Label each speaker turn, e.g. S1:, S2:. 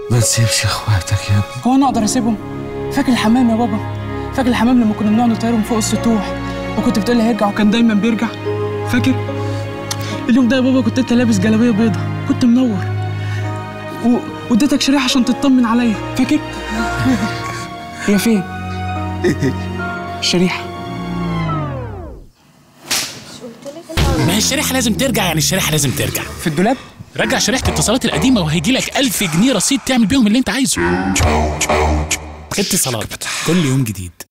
S1: ما تسيبش اخواتك يا ابني
S2: هو انا اقدر اسيبهم فاكر الحمام يا بابا فاكر الحمام لما كنا بنقعد نطيرهم فوق السطوح وكنت بتقول لي هيرجع وكان دايما بيرجع فاكر اليوم ده يا بابا كنت انت لابس جلابيه بيضه كنت منور و... واديتك شريحه عشان تطمن عليا فاكر هي فين الشريحه
S3: ما هي الشريحه لازم ترجع يعني الشريحه لازم ترجع
S2: في الدولاب
S3: رجع شريحه الاتصالات القديمه وهيجي لك 1000 جنيه رصيد تعمل بيهم اللي انت عايزه اتصالات كل يوم جديد